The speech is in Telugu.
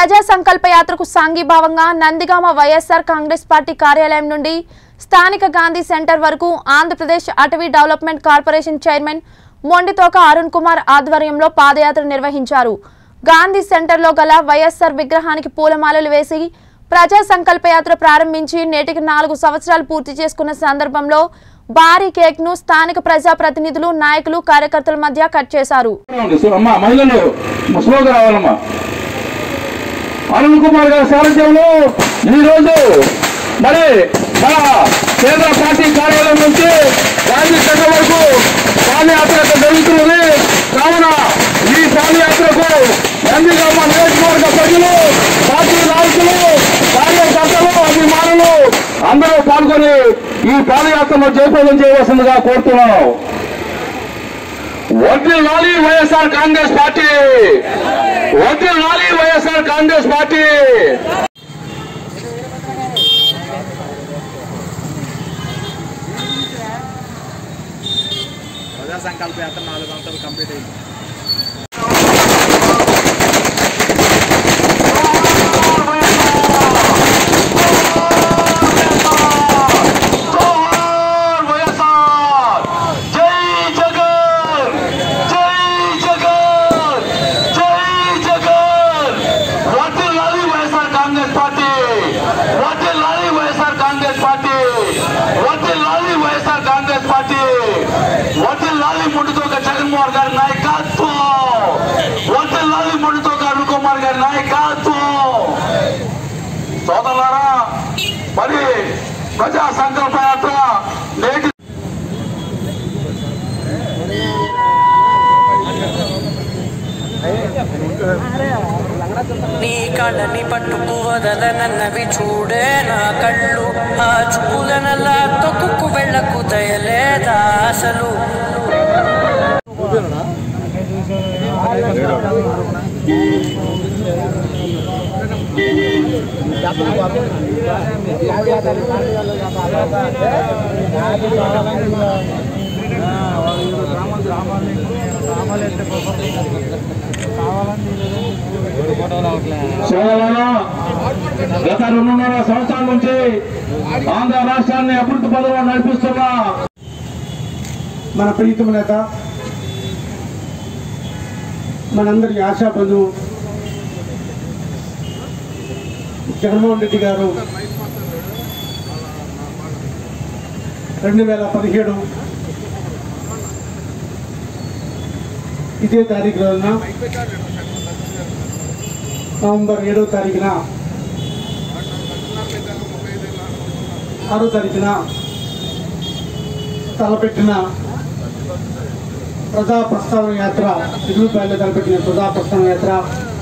ప్రజా సంకల్ప యాత్రకు సాంఘీభావంగా నందిగామ వైఎస్ఆర్ కాంగ్రెస్ పార్టీ కార్యాలయం నుండి స్థానిక గాంధీ సెంటర్ వరకు ఆంధ్రప్రదేశ్ అటవీ development corporation chairman Mondithoka Arun Kumar ఆధ్వర్యంలో పాదయాత్ర నిర్వహించారు గాంధీ సెంటర్లో గల వైఎస్ఆర్ విగ్రహానికి పూలమాలలు వేసి ప్రజా సంకల్ప యాత్ర ప్రారంభించి నేటికి నాలుగు సంవత్సరాలు పూర్తి చేసుకున్న సందర్భంలో భారీ కేక్ ను స్థానిక ప్రజాప్రతినిధులు నాయకులు కార్యకర్తల మధ్య కట్ చేశారు ఉంది. సో అమ్మా మహిళలు స్లోగా రావాలమ్మా అరుణ్ కుమార్ గారి సారథ్యంలో ఈ రోజు మరి మన కేంద్ర పార్టీ కార్యాలయం నుంచి గాంధీ సెంటర్ వరకు పాదయాత్ర జరుగుతున్నది కావున ఈ పాదయాత్రకు నందిగామ నియోజకవర్గ ప్రజలు పార్టీ నాయకులు కార్యకర్తలు అభిమానులు అందరూ పాల్గొని ఈ పాదయాత్రలో జయప్రదం చేయవలసిందిగా కోరుతున్నాం వడ్డీ లాలి వైఎస్ఆర్ కాంగ్రెస్ పార్టీ వడ్డీ లాలి వైఎస్ఆర్ కాంగ్రెస్ పార్టీ ప్రజా సంకల్ప యాత్ర నాలుగు గంటలు కంప్లీట్ అయింది వైఎస్ఆర్ జై జగన్ జై జగన్ జై జగన్ వడ్డీ లాలి వైఎస్ఆర్ కాంగ్రెస్ పార్టీ వడ్డీ లాలి వైఎస్ఆర్ కాంగ్రెస్ పార్టీ వడ్డీ లాలి వైఎస్ఆర్ కాంగ్రెస్ పార్టీ వడ్డీ లాలి ముందుతో జగన్మోహన్ గారి నాయకత్వం వడ్డీ లాలి ముందుతో అరుణ్ కుమార్ గారి నాయకత్వం సోదరులారా మరి ప్రజా సంకల్ప యాత్ర నేటి నీ కళ్ళని పట్టుకు వదలనన్నవి చూడే నా కళ్ళు ఆ చూపులనల్లా తొక్కుకు వెళ్ళకు దయలేదా అసలు సోదరులారా, గత రెండున్నర సంవత్సరాల నుంచి ఆంధ్ర రాష్ట్రాన్ని అభివృద్ధి పదవిలో నడిపిస్తున్న మన ప్రీతమ నేత మనందరి ఆశాపదు జగన్మోహన్ రెడ్డి గారు రెండు వేల పదిహేడు ఇదే తారీఖు రోజున నవంబర్ ఏడవ తారీఖున ఆరో తారీఖున తలపెట్టిన ప్రజా ప్రస్థాన యాత్ర తిరుగుబాయిలో తలపెట్టిన ప్రజా ప్రస్థాన యాత్ర